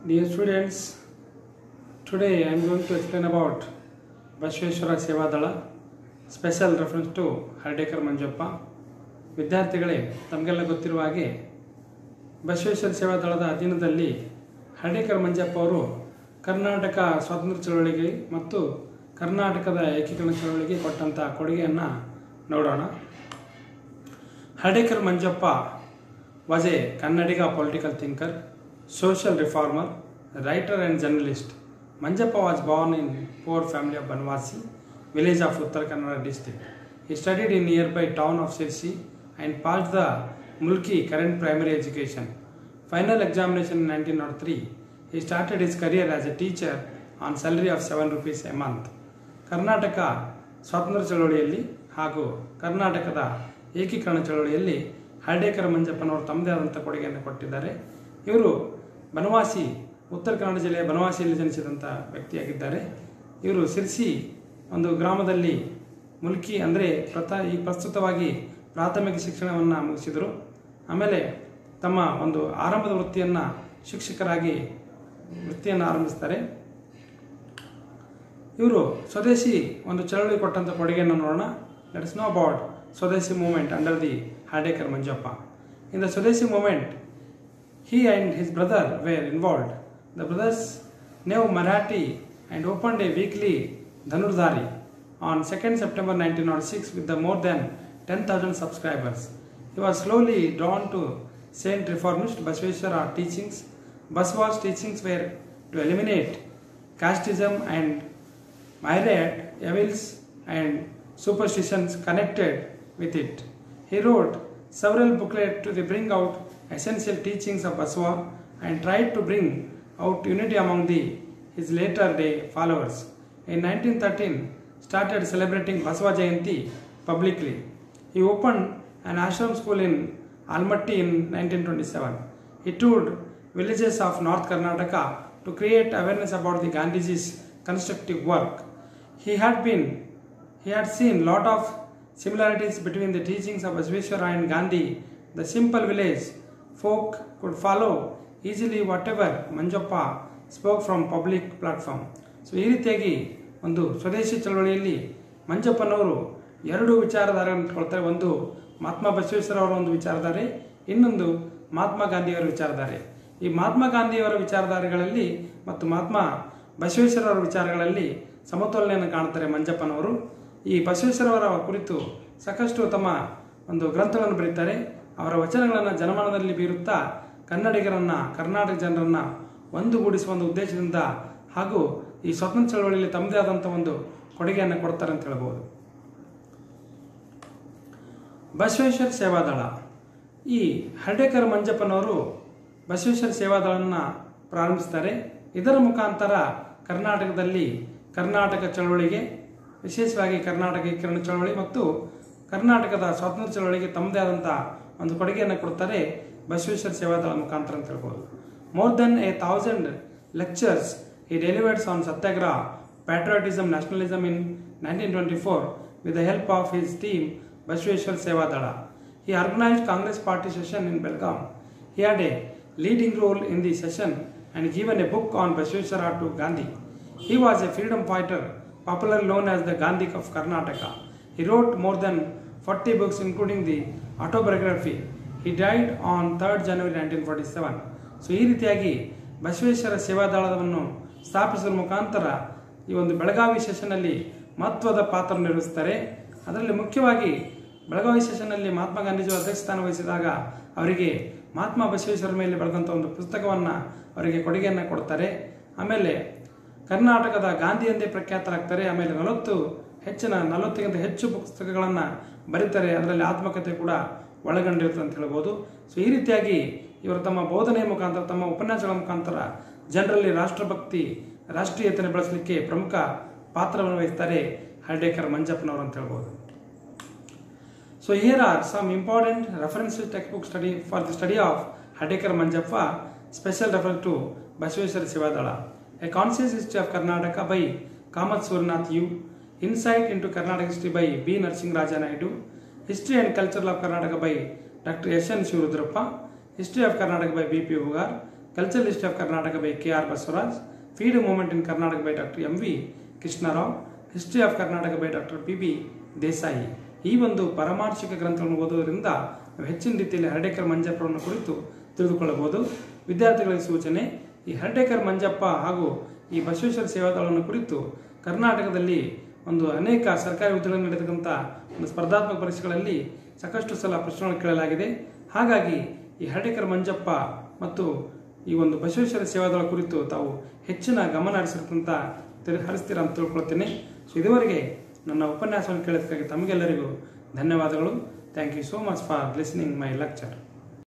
Dear students, today I am going to explain about Basaveshwara Sevadal special reference to Hardekar Manjappa ವಿದ್ಯಾರ್ಥಿಗಳೇ ತಮಗೆಲ್ಲ ಗೊತ್ತಿರುವ ಹಾಗೆ ಬಸವೇಶ್ವರ ಸೇವಾದಳದ ಅಧೀನದಲ್ಲಿ ಹರ್ಡೇಕರ್ ಮಂಜಪ್ಪ ಅವರು ಕರ್ನಾಟಕ ಸ್ವಾತಂತ್ರ್ಯ ಚಳವಳಿಗೆ ಮತ್ತು ಕರ್ನಾಟಕದ ಏಕೀಕರಣ ಚಳವಳಿಗೆ ಕೊಟ್ಟಂಥ ಕೊಡುಗೆಯನ್ನು ನೋಡೋಣ Hardekar Manjappa was a Kannadiga political thinker, social reformer, writer and journalist. Manjappa was born in poor family of Banwasi, village of Uttar Kannada district. He studied in nearby town of Sirsi and passed the Mulki current primary education. Final examination in 1903, he started his career as a teacher on salary of 7 rupees a month. Karnataka ಸ್ವಾತಂತ್ರ್ಯ ಚಳವಳಿಯಲ್ಲಿ ಹಾಗೂ ಕರ್ನಾಟಕದ ಏಕೀಕರಣ ಚಳವಳಿಯಲ್ಲಿ ಹರ್ಡೇಕರ್ ಮಂಜಪ್ಪನವರು ತಮ್ಮದೇ ಆದಂಥ ಕೊಡುಗೆಯನ್ನು ಕೊಟ್ಟಿದ್ದಾರೆ ಇವರು ಬನವಾಸಿ ಉತ್ತರ ಕನ್ನಡ ಜಿಲ್ಲೆಯ ಬನವಾಸಿಯಲ್ಲಿ ಜನಿಸಿದಂಥ ವ್ಯಕ್ತಿಯಾಗಿದ್ದಾರೆ ಇವರು ಸಿರ್ಸಿ ಒಂದು ಗ್ರಾಮದಲ್ಲಿ ಮುಲ್ಕಿ ಅಂದರೆ ಪ್ರತ ಈ ಪ್ರಸ್ತುತವಾಗಿ ಪ್ರಾಥಮಿಕ ಶಿಕ್ಷಣವನ್ನು ಮುಗಿಸಿದರು ಆಮೇಲೆ ತಮ್ಮ ಒಂದು ಆರಂಭದ ವೃತ್ತಿಯನ್ನು ಶಿಕ್ಷಕರಾಗಿ ವೃತ್ತಿಯನ್ನು ಆರಂಭಿಸ್ತಾರೆ ಇವರು ಸ್ವದೇಶಿ ಒಂದು ಚಳವಳಿ ಕೊಟ್ಟಂಥ ಕೊಡುಗೆಯನ್ನು ನೋಡೋಣ let's know about Swadeshi movement under the Hardekar Manjappa in the Swadeshi movement he and his brother were involved. The brothers knew Marathi and opened a weekly Dhanurdhari on 2nd September 1906 with the more than 10,000 subscribers. He was slowly drawn to Saint Reformist Basveshwara teachings. Baswa's teachings were to eliminate casteism and myriad evils and superstitions connected with it. He wrote several booklets to the bring out essential teachings of Baswa and tried to bring out unity among the his later day followers. In 1913, started celebrating Baswa Jayanti publicly. He opened an ashram school in Almaty in 1927. He toured villages of North Karnataka to create awareness about the Gandhiji's constructive work. He had been he had seen lot of similarities between the teachings of Basveshwara and Gandhi. The simple village folk could follow easily whatever Manjappa spoke from public platform so ಈ ರೀತಿಯಾಗಿ ಒಂದು ಸ್ವದೇಶಿ ಚಳವಳಿಯಲ್ಲಿ ಮಂಜಪ್ಪನವರು ಎರಡು ವಿಚಾರಧಾರೆಯನ್ನು ಇಟ್ಕೊಳ್ತಾರೆ ಒಂದು ಮಹಾತ್ಮ ಬಸವೇಶ್ವರ ಅವರ ಒಂದು ವಿಚಾರಧಾರೆ ಇನ್ನೊಂದು ಮಹಾತ್ಮ ಗಾಂಧಿಯವರ ವಿಚಾರಧಾರೆ ಈ ಮಹಾತ್ಮ ಗಾಂಧಿಯವರ ವಿಚಾರಧಾರೆಗಳಲ್ಲಿ ಮತ್ತು ಮಹಾತ್ಮ ಬಸವೇಶ್ವರವರ ವಿಚಾರಗಳಲ್ಲಿ ಸಮತೋಲನೆಯನ್ನು ಕಾಣ್ತಾರೆ ಮಂಜಪ್ಪನವರು ಈ ಬಸವೇಶ್ವರವರ ಕುರಿತು ಸಾಕಷ್ಟು ತಮ್ಮ ಒಂದು ಗ್ರಂಥಗಳನ್ನು ಬರೀತಾರೆ ಅವರ ವಚನಗಳನ್ನು ಜನಮನದಲ್ಲಿ ಬೀರುತ್ತಾ ಕನ್ನಡಿಗರನ್ನು ಕರ್ನಾಟಕ ಜನರನ್ನು ಒಂದುಗೂಡಿಸುವ ಒಂದು ಉದ್ದೇಶದಿಂದ ಹಾಗೂ ಈ ಸ್ವಾತಂತ್ರ್ಯ ಚಳವಳಿಯಲ್ಲಿ ತಮ್ಮದೇ ಆದಂಥ ಒಂದು ಕೊಡುಗೆಯನ್ನು ಕೊಡ್ತಾರೆ ಅಂತ ಹೇಳ್ಬೋದು ಬಸವೇಶ್ವರ ಸೇವಾದಳ ಈ ಹರ್ಡೇಕರ್ ಮಂಜಪ್ಪನವರು ಬಸವೇಶ್ವರ ಸೇವಾದಳವನ್ನು ಪ್ರಾರಂಭಿಸ್ತಾರೆ ಇದರ ಮುಖಾಂತರ ಕರ್ನಾಟಕದಲ್ಲಿ ಕರ್ನಾಟಕ ಚಳವಳಿಗೆ ವಿಶೇಷವಾಗಿ ಕರ್ನಾಟಕ ಏಕೀಕರಣ ಚಳವಳಿ ಮತ್ತು ಕರ್ನಾಟಕದ ಸ್ವಾತಂತ್ರ್ಯ ಚಳವಳಿಗೆ ತಮ್ಮದೇ ಆದಂಥ ಒಂದು ಕೊಡುಗೆಯನ್ನು ಕೊಡ್ತಾರೆ ಬಸವೇಶ್ವರ ಸೇವಾದಳ ಮುಖಾಂತರ ಅಂತ ಹೇಳ್ಬೋದು more than a thousand lectures he delivers on Satyagraha patriotism nationalism in nineteen twenty four with the help of his team Basaveshwara Sevadal He organized Congress party session in Belgaum. He had a leading role in the session and given a book on Basveshwara to Gandhi. He was a freedom fighter, popularly known as the Gandhi of Karnataka. He wrote more than 40 books including the autobiography. He died on 3rd January 1947. So ಈ ರೀತಿಯಾಗಿ ಬಸವೇಶ್ವರ ಸೇವಾದಳವನ್ನು ಸ್ಥಾಪಿಸುವ ಮುಖಾಂತರ ಈ ಒಂದು ಬೆಳಗಾವಿ ಸೆಷನ್ನಲ್ಲಿ ಮಹತ್ವದ ಪಾತ್ರ ನಿರ್ವಹಿಸ್ತಾರೆ ಅದರಲ್ಲಿ ಮುಖ್ಯವಾಗಿ ಬೆಳಗಾವಿ ಸೆಷನ್ನಲ್ಲಿ ಮಹಾತ್ಮ ಗಾಂಧೀಜಿ ಅಧ್ಯಕ್ಷ ಸ್ಥಾನ ವಹಿಸಿದಾಗ ಅವರಿಗೆ ಮಹಾತ್ಮ ಬಸವೇಶ್ವರ ಮೇಲೆ ಬರೆದಂಥ ಒಂದು ಪುಸ್ತಕವನ್ನು ಅವರಿಗೆ ಕೊಡುಗೆಯನ್ನು ಕೊಡ್ತಾರೆ ಆಮೇಲೆ ಕರ್ನಾಟಕದ ಗಾಂಧಿ ಎಂದೇ ಪ್ರಖ್ಯಾತರಾಗ್ತಾರೆ ಆಮೇಲೆ ನಲವತ್ತು ಹೆಚ್ಚಿನ ನಲವತ್ತಕ್ಕಿಂತ ಹೆಚ್ಚು ಪುಸ್ತಕಗಳನ್ನು ಬರೀತಾರೆ ಅದರಲ್ಲಿ ಆತ್ಮಕಥೆ ಕೂಡ ಒಳಗೊಂಡಿರುತ್ತೆ ಅಂತ ಹೇಳ್ಬೋದು ಸೊ ಈ ರೀತಿಯಾಗಿ ಇವರು ತಮ್ಮ ಬೋಧನೆಯ ಮುಖಾಂತರ ತಮ್ಮ ಉಪನ್ಯಾಸಗಳ ಮುಖಾಂತರ ಜನರಲ್ಲಿ ರಾಷ್ಟ್ರಭಕ್ತಿ ರಾಷ್ಟ್ರೀಯತೆಯನ್ನು ಬೆಳೆಸಲಿಕ್ಕೆ ಪ್ರಮುಖ ಪಾತ್ರವನ್ನು ವಹಿಸ್ತಾರೆ ಹರ್ಡೇಕರ್ ಮಂಜಪ್ಪನವರು ಅಂತ ಹೇಳ್ಬೋದು So here are some important references textbook study for the study of Hadekar Manjappa, special reference to Basveshwar Sivadala, a conscious history of Karnataka by Kamat Surnath U, insight into Karnataka history by B. Narsingh Raja Naidu, history and culture of Karnataka by Dr. S. N. Shivarudrappa, history of Karnataka by B. P. Hugar, cultural history of Karnataka by K R Basavaraj freedom movement in Karnataka by doctor M V Krishnarao history of Karnataka by doctor P B Desai ಈ ಒಂದು ಪರಮಾರ್ಶಿಕ ಗ್ರಂಥಗಳನ್ನು ಓದುವುದರಿಂದ ನಾವು ಹೆಚ್ಚಿನ ರೀತಿಯಲ್ಲಿ ಹರ್ಡೇಕರ್ ಮಂಜಪ್ಪರನ್ನು ಕುರಿತು ತಿಳಿದುಕೊಳ್ಳಬಹುದು ವಿದ್ಯಾರ್ಥಿಗಳಿಗೆ ಸೂಚನೆ ಈ ಹರ್ಡೇಕರ್ ಮಂಜಪ್ಪ ಹಾಗೂ ಈ ಬಸವೇಶ್ವರ ಸೇವಾದಳವನ್ನು ಕುರಿತು ಕರ್ನಾಟಕದಲ್ಲಿ ಒಂದು ಅನೇಕ ಸರ್ಕಾರಿ ಹುದ್ದೆಗಳನ್ನು ನಡೆತಕ್ಕಂಥ ಒಂದು ಸ್ಪರ್ಧಾತ್ಮಕ ಪರೀಕ್ಷೆಗಳಲ್ಲಿ ಸಾಕಷ್ಟು ಸಲ ಪ್ರಶ್ನೆಗಳನ್ನು ಕೇಳಲಾಗಿದೆ ಹಾಗಾಗಿ ಈ ಹರ್ಡೇಕರ್ ಮಂಜಪ್ಪ ಮತ್ತು ಈ ಒಂದು ಬಸವೇಶ್ವರ ಸೇವಾದಳ ಕುರಿತು ತಾವು ಹೆಚ್ಚಿನ ಗಮನ ಹರಿಸಿರ್ತಂತ ತಿಳಿ ಹರಿಸ್ತೀರ ಅಂತ ತಿಳ್ಕೊಳ್ತೇನೆ ಸೊ ಇದುವರೆಗೆ ನನ್ನ ಉಪನ್ಯಾಸವನ್ನು ಕೇಳೋದಕ್ಕಾಗಿ ತಮಗೆಲ್ಲರಿಗೂ ಧನ್ಯವಾದಗಳು thank you so much for listening my lecture